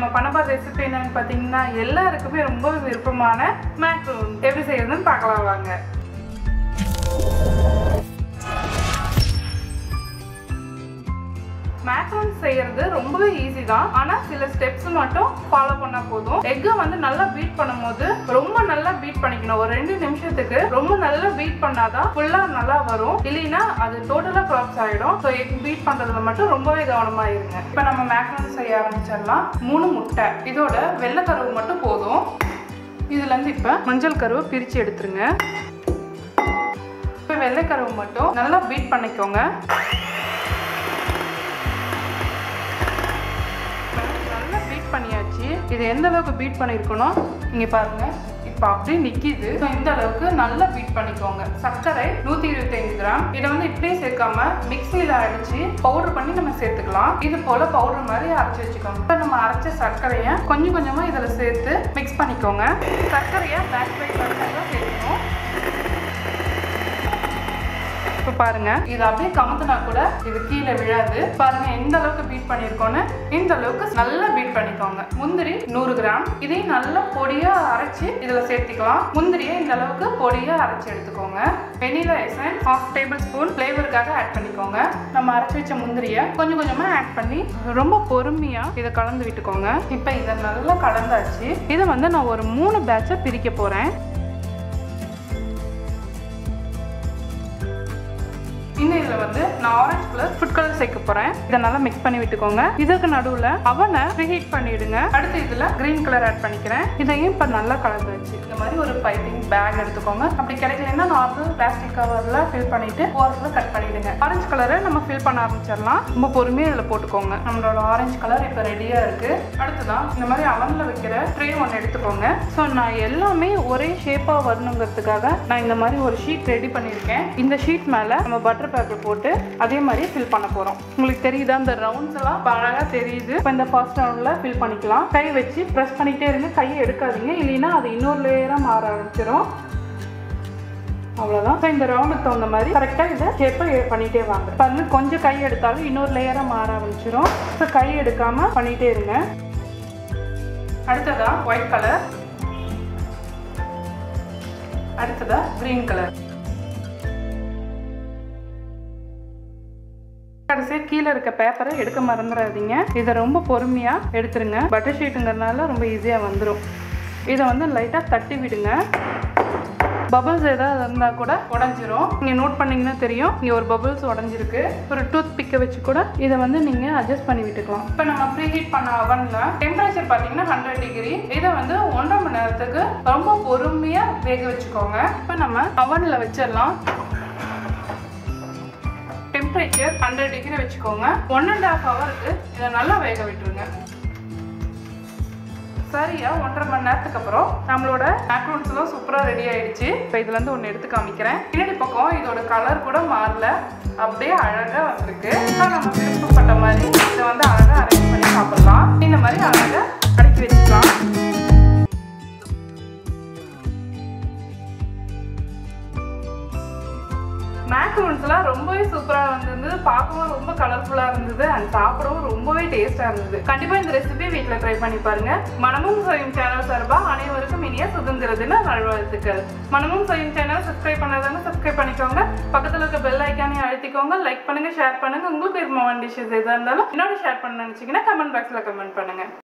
நம்ம பண்ண போகிற ரெசிபி என்னன்னு பார்த்தீங்கன்னா எல்லாருக்குமே ரொம்ப விருப்பமான மேக்ரூன் எப்படி செய்யறதுன்னு பார்க்கலாம் வாங்க மேக்ரோன் செய்யறது ரொம்பவே ஈஸி தான் ஆனா சில ஸ்டெப்ஸ் மட்டும் ஃபாலோ பண்ணா போதும் எக்கை வந்து நல்லா பீட் பண்ணும்போது ரொம்ப நல்லா பீட் பண்ணிக்கணும் ஒரு ரெண்டு நிமிஷத்துக்கு ரொம்ப நல்லா பீட் பண்ணாதான் ஃபுல்லா நல்லா வரும் இல்லைன்னா அது டோட்டலா க்ராப்ஸ் ஆயிடும் ஸோ எக் பீட் பண்றதுல மட்டும் ரொம்பவே கவனமா இருங்க இப்போ நம்ம மேக்ரோன் செய்ய ஆரம்பிச்சிடலாம் மூணு முட்டை இதோட வெள்ளைக்கருவு மட்டும் போதும் இதுல இருந்து இப்போ மஞ்சள் கருவை பிரிச்சு எடுத்துருங்க இப்போ வெள்ளைக்கருவு மட்டும் நல்லா பீட் பண்ணிக்கோங்க நல்லா பீட் பண்ணியாச்சு இது எந்த அளவுக்கு பீட் பண்ணியிருக்கணும் இங்கே பாருங்க இப்போ அப்படியே நிற்கிது ஸோ இந்த அளவுக்கு நல்லா பீட் பண்ணிக்கோங்க சர்க்கரை நூற்றி இருபத்தைந்து கிராம் இதை வந்து இப்படியே சேர்க்காம மிக்சியில் அடித்து பவுடர் பண்ணி நம்ம சேர்த்துக்கலாம் இது போல் பவுடர் மாதிரி அரைச்சி வச்சுக்கோங்க இப்போ நம்ம அரைச்ச சர்க்கரையை கொஞ்சம் கொஞ்சமாக இதில் சேர்த்து மிக்ஸ் பண்ணிக்கோங்க சர்க்கரையை பேக் பை தான் சேர்க்கணும் இப்போ பாருங்க இது அப்படியே கமுத்துனா கூட இது கீழே விழாது பாருங்க எந்த அளவுக்கு பீட் பண்ணியிருக்கோன்னு இந்த அளவுக்கு நல்லா பீட் பண்ணிக்கோங்க முந்திரி நூறு கிராம் இதையும் நல்லா பொடியா அரைச்சு இதுல சேர்த்துக்கலாம் முந்திரியை இந்த அளவுக்கு பொடியா அரைச்சு எடுத்துக்கோங்க vanilla essence half tablespoon ஃப்ளேவருக்காக ஆட் பண்ணிக்கோங்க நம்ம அரைச்சு வச்ச முந்திரியை கொஞ்சம் கொஞ்சமா ஆட் பண்ணி ரொம்ப பொறுமையா இதை கலந்து விட்டுக்கோங்க இப்போ இதை நல்லா கலந்தாச்சு இதை வந்து நான் ஒரு மூணு பேட்சை பிரிக்க போறேன் இன்னும் இதில் வந்து நான் ஆரஞ்சு கலர் ஃபுட் கலர் சேர்க்க போகிறேன் இதை நல்லா மிக்ஸ் பண்ணி விட்டுக்கோங்க இதுக்கு நடுவில் அவனை ப்ரீஹீட் பண்ணிவிடுங்க அடுத்து இதில் க்ரீன் கலர் ஆட் பண்ணிக்கிறேன் இதையும் இப்போ நல்லா கலந்து வச்சு இந்த மாதிரி ஒரு பைப்பிங் பேக் எடுத்துக்கோங்க அப்படி கிடைக்கலன்னா நார்மல் பிளாஸ்டிக் கவரில் ஃபில் பண்ணிவிட்டு ஓரத்தில் கட் பண்ணிவிடுங்க ஆரஞ்சு கலரை நம்ம ஃபில் பண்ண ஆரம்பிச்சிடலாம் ரொம்ப பொறுமையாக இதில் போட்டுக்கோங்க நம்மளோட ஆரஞ்சு கலர் இப்போ ரெடியாக இருக்குது அடுத்ததான் இந்த மாதிரி அவனில் வைக்கிற ட்ரே ஒன்று எடுத்துக்கோங்க ஸோ நான் எல்லாமே ஒரே ஷேப்பாக வரணுங்கிறதுக்காக நான் இந்த மாதிரி ஒரு ஷீட் ரெடி பண்ணியிருக்கேன் இந்த ஷீட் மேலே நம்ம பட்டர் பேப்பர் போட்டு அதே மாதிரி ஃபில் பண்ண போகிறோம் உங்களுக்கு தெரியுதா இந்த ரவுண்ட்ஸ் எல்லாம் அழகாக தெரியுது இப்போ இந்த ஃபர்ஸ்ட் ரவுண்டில் ஃபில் பண்ணிக்கலாம் கை வச்சு ப்ரெஸ் பண்ணிக்கிட்டே இருங்க கையை எடுக்காதீங்க இல்லைன்னா அது இன்னொரு லேயராக மாற ஆரம்பிச்சிடும் அவ்வளோதான் ஸோ இந்த ரவுண்டுக்கு தகுந்த மாதிரி கரெக்டாக இதை ஷேப்பை பண்ணிகிட்டே வாங்க பாருங்க கொஞ்சம் கை எடுத்தாலும் இன்னொரு லேயராக மாற ஆரம்பிச்சிடும் ஸோ கை எடுக்காமல் பண்ணிகிட்டே இருங்க அடுத்ததா ஒயிட் கலர் அடுத்ததா க்ரீன் கலர் கடைசியாக கீழே இருக்க பேப்பரை எடுக்க மறந்துடாதீங்க இதை ரொம்ப பொறுமையாக எடுத்துருங்க பட்டர் ஷீட்டுங்கிறதுனால ரொம்ப ஈஸியாக வந்துடும் இதை வந்து லைட்டாக தட்டி விடுங்க பபிள்ஸ் ஏதாவது இருந்தால் கூட உடஞ்சிரும் நீங்கள் நோட் பண்ணிங்கன்னா தெரியும் இங்கே ஒரு பபிள்ஸ் உடஞ்சிருக்கு ஒரு டூத் பிக்கை வச்சு கூட இதை வந்து நீங்கள் அட்ஜஸ்ட் பண்ணி விட்டுக்கலாம் இப்போ நம்ம ப்ரீ ஹீட் பண்ண அவனில் டெம்பரேச்சர் பார்த்தீங்கன்னா ஹண்ட்ரட் டிகிரி இதை வந்து ஒன்றரை மணி நேரத்துக்கு ரொம்ப பொறுமையாக வேக வச்சுக்கோங்க இப்போ நம்ம அவனில் வச்சிடலாம் டெம்பரேச்சர் ஹண்ட்ரட் டிகிரி வச்சுக்கோங்க ஒன் அண்ட் ஹாஃப் ஹவருக்கு இதை நல்லா வேக விட்டுருங்க சரியா ஒன்றரை மணி நேரத்துக்கு அப்புறம் நம்மளோட மேக்ரோன்ஸ் எல்லாம் சூப்பராக ரெடி ஆயிடுச்சு இப்போ இதுல இருந்து ஒன்று எடுத்து காமிக்கிறேன் பின்னாடி பக்கம் இதோட கலர் கூட மாறல அப்படியே அழகா வந்திருக்கு இப்போ நம்ம விருப்பப்பட்ட மாதிரி இதை வந்து அழகா அரேஞ்ச் பண்ணி சாப்பிடலாம் இந்த மாதிரி அழகா அடுக்கி வச்சுக்கலாம் மேக்ரோன்ஸ்லாம் ரொம்பவே சூப்பராக வந்திருந்தது பார்க்கவும் ரொம்ப கலர்ஃபுல்லாக இருந்தது அண்ட் சாப்பிடவும் ரொம்பவே டேஸ்ட்டாக இருந்தது கண்டிப்பாக இந்த ரெசிபி வீட்டில் ட்ரை பண்ணி பாருங்க மனமும் சுயம் சேனல் சார்பாக அனைவருக்கும் இனிய சுதந்திர தின நல்வாழ்த்துக்கள் மனமும் சுயம் சேனல் சப்ஸ்கிரைப் பண்ணாதாங்க சப்ஸ்கிரைப் பண்ணிக்கோங்க பக்கத்தில் இருக்க பெல் ஐக்கானே அழுத்திக்கோங்க லைக் பண்ணுங்க ஷேர் பண்ணுங்க உங்களுக்கு விருப்பமான டிஷ்ஷஸ் எதாக இருந்தாலும் என்னோட ஷேர் பண்ண நினச்சிங்கன்னா கமெண்ட் பாக்ஸில் கமெண்ட் பண்ணுங்க